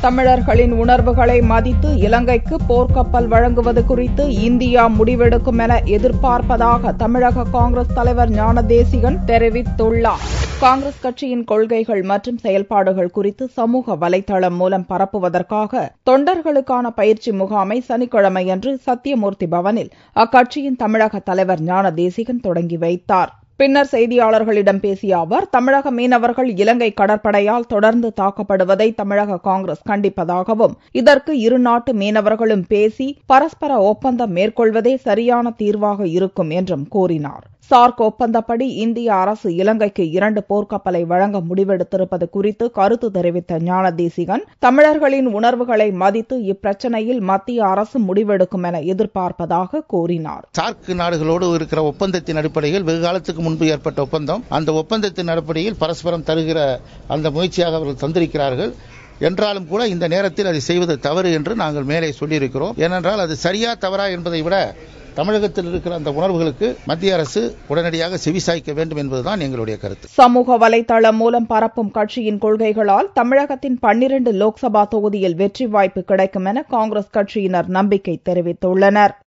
தமிழர்களின் உணர்வுகளை மதித்து இலங்கைக்கு போர்க்கப்பல் வழங்குவது குறித்து இந்தியா முடிவெடுக்கும் என எதிர்பார்ப்பதாக தமிழக காங்கிரஸ் தலைவர் ஞானதேசிகன் தெரிவித்துள்ளார் காங்கிரஸ் கட்சியின் கொள்கைகள் மற்றும் செயல்பாடுகள் குறித்து சமூக வலைதளம் மூலம் பரப்புவதற்காக தொண்டர்களுக்கான பயிற்சி முகாமை சனிக்கிழமையன்று சத்தியமூர்த்தி பவனில் அக்கட்சியின் தமிழக தலைவர் ஞானதேசிகன் தொடங்கி வைத்தார் பின்னர் செய்தியாளர்களிடம் பேசிய அவர் தமிழக மீனவர்கள் இலங்கை கடற்படையால் தொடர்ந்து தாக்கப்படுவதை தமிழக காங்கிரஸ் கண்டிப்பதாகவும் இதற்கு இரு நாட்டு மீனவர்களும் பேசி பரஸ்பர ஒப்பந்தம் மேற்கொள்வதே சரியான தீர்வாக இருக்கும் என்றும் கூறினார் சார்க் ஒப்பந்தப்படி இந்திய அரசு இலங்கைக்கு இரண்டு போர்க்கப்பலை வழங்க முடிவெடுத்திருப்பது குறித்து கருத்து தெரிவித்த ஞானதேசிகன் தமிழர்களின் உணர்வுகளை மதித்து இப்பிரச்சனையில் மத்திய அரசு முடிவெடுக்கும் என எதிர்பார்ப்பதாக கூறினார் சார்க் நாடுகளோடு இருக்கிற ஒப்பந்தத்தின் அடிப்படையில் வெகு காலத்துக்கு முன்பு ஏற்பட்ட ஒப்பந்தம் அந்த ஒப்பந்தத்தின் அடிப்படையில் பரஸ்பரம் தருகிற அந்த முயற்சியாக அவர்கள் தந்திருக்கிறார்கள் என்றாலும் கூட இந்த நேரத்தில் அதை செய்வது தவறு என்று நாங்கள் மேலே சொல்லியிருக்கிறோம் ஏனென்றால் அது சரியா தவறா என்பதை விட தமிழகத்தில் இருக்கிற அந்த உணர்வுகளுக்கு மத்திய அரசு உடனடியாக செவிசாய்க்க வேண்டும் என்பதுதான் எங்களுடைய கருத்து சமூக வலைதளம் மூலம் பரப்பும் கட்சியின் கொள்கைகளால் தமிழகத்தின் பன்னிரண்டு லோக்சபா தொகுதியில் வெற்றி வாய்ப்பு கிடைக்கும் என காங்கிரஸ் கட்சியினர் நம்பிக்கை தெரிவித்துள்ளனர்